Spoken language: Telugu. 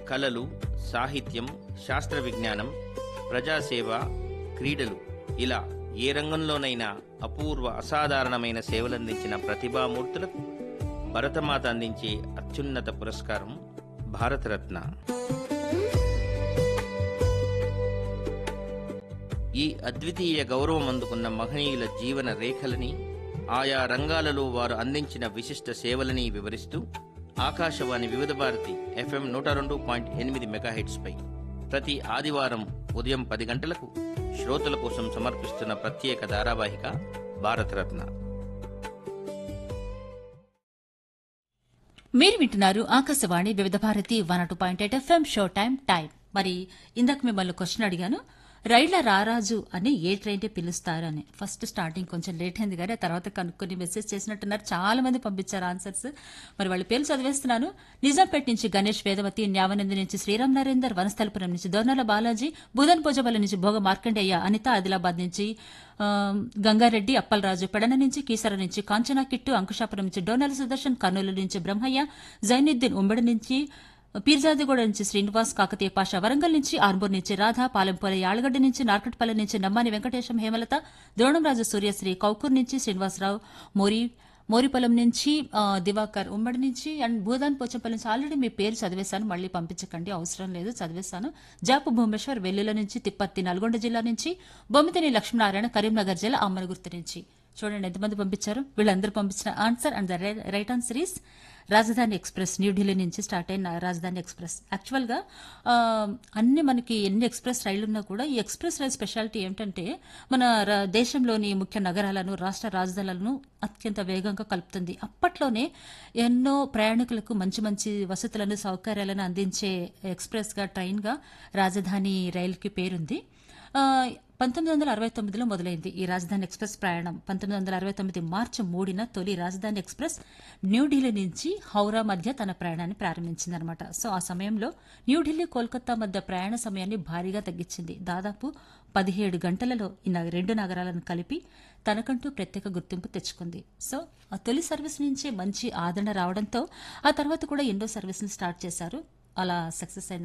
కళలు సాహిత్యం శాస్త్ర విజ్ఞానం ప్రజాసేవ క్రీడలు ఇలా ఏ రంగంలోనైనా అపూర్వ అసాధారణమైన సేవలందించిన ప్రతిభామూర్తులకు భరతమాత అందించే అత్యున్నత పురస్కారం భారతరత్న ఈ అద్వితీయ గౌరవం అందుకున్న మహనీయుల జీవన రేఖలని ఆయా రంగాలలో వారు అందించిన విశిష్ట సేవలని వివరిస్తూ ఆకాశవాణి వివిధ భారతి ఎఫ్ఎం నూట రెండు పాయింట్ ఎనిమిది మెగాహెట్స్పై ప్రతి ఆదివారం ఉదయం పది గంటలకు శ్రోతల కోసం సమర్పిస్తున్న ప్రత్యేక ధారావాహిక భారతరత్న మీరు వింటున్నారు Akashvani Vividh Bharati one two point eight FM show time time మరి ఇందాక మిమ్మల్ని క్వశ్చన్ అడిగాను రైళ్ల రారాజు అని ఏ ట్రైన్ పిలుస్తారు అని ఫస్ట్ స్టార్టింగ్ కొంచెం లేట్ అయింది కానీ ఆ తర్వాత కనుక్కొని మెసేజ్ చేసినట్టున్నారు చాలా మంది పంపించారు ఆన్సర్స్ మరి వాళ్ళ పేర్లు చదివేస్తున్నాను నిజాంపేట నుంచి గణేష్ వేదవతి న్యావనంది నుంచి శ్రీరామ్ నరేందర్ వనస్థలపురం నుంచి దోర్నాల బాలాజీ బుధన్ భోజపల్లి నుంచి భోగ మార్కండేయ అనిత ఆదిలాబాద్ నుంచి ఆ, గంగారెడ్డి అప్పలరాజు పెడన నుంచి కీసర నుంచి కాంచనా కిట్టు అంకుశాపురం నుంచి డోనాల సుదర్శన్ కర్నూలు నుంచి బ్రహ్మయ్య జైనుద్దీన్ ఉమ్మడి నుంచి పీర్జాదిగూడ నుంచి శ్రీనివాస్ కాకతీయ పాషా వరంగల్ నుంచి ఆర్మూర్ నుంచి రాధ పాలెంపల్లి యాలగడ్డ నుంచి నార్కట్పల్లి నుంచి నమ్మాని వెంకటేశం హేమలత ద్రోణంరాజు సూర్యశ్రీ కౌకూర్ నుంచి శ్రీనివాసరావు మోరి మోరిపొలం నుంచి ఆ, దివాకర్ ఉమ్మడి నుంచి అండ్ భూదాన్ పోచంపల్లి నుంచి ఆల్రెడీ మీ పేరు చదివేశాను మళ్ళీ పంపించకండి అవసరం లేదు చదివేశాను జాపు భూమేశ్వర్ వెల్లుల నుంచి తిప్పర్తి నల్గొండ జిల్లా నుంచి బొమ్మితిని లక్ష్మీనారాయణ కరీంనగర్ జిల్లా అమ్మనగుర్తి నుంచి చూడండి ఎంతమంది పంపించారు వీళ్ళందరూ పంపించిన answer and the right answer is Rajdhani express New Delhi నుంచి స్టార్ట్ అయిన రాజధాని ఎక్స్ప్రెస్ యాక్చువల్గా ఆ, అన్ని మనకి ఎన్ని ఎక్స్ప్రెస్ రైళ్లు ఉన్నా కూడా ఈ ఎక్స్ప్రెస్ రైల్ స్పెషాలిటీ ఏమిటంటే మన ర- దేశంలోని ముఖ్య నగరాలను రాష్ట్ర రాజధానులను అత్యంత వేగంగా కలుపుతుంది అప్పట్లోనే ఎన్నో ప్రయాణికులకు మంచి మంచి వసతులను సౌకర్యాలను అందించే ఎక్స్ప్రెస్గా ట్రైన్గా రాజధాని రైలుకి పేరుంది ఆ, పంతొమ్మిది వందల అరవై తొమ్మిదిలో మొదలైంది ఈ రాజధాని ఎక్స్ప్రెస్ ప్రయాణం పంతొమ్మిది వందల అరవై తొమ్మిది మార్చి మూడున తొలి రాజధాని ఎక్స్ప్రెస్ న్యూఢిల్లీ నుంచి హౌరా మధ్య తన ప్రయాణాన్ని ప్రారంభించిందనమాట సో ఆ సమయంలో న్యూఢిల్లీ కోల్కతా మధ్య ప్రయాణ సమయాన్ని భారీగా తగ్గించింది దాదాపు పదిహేడు గంటలలో ఈ నగ- రెండు నగరాలను కలిపి తనకంటూ ప్రత్యేక గుర్తింపు తెచ్చుకుంది సో ఆ తొలి సర్వీస్ నుంచే మంచి ఆదరణ రావడంతో ఆ తర్వాత కూడా ఎన్నో సర్వీసులు స్టార్ట్ చేశారు అలా సక్సెస్ అయిన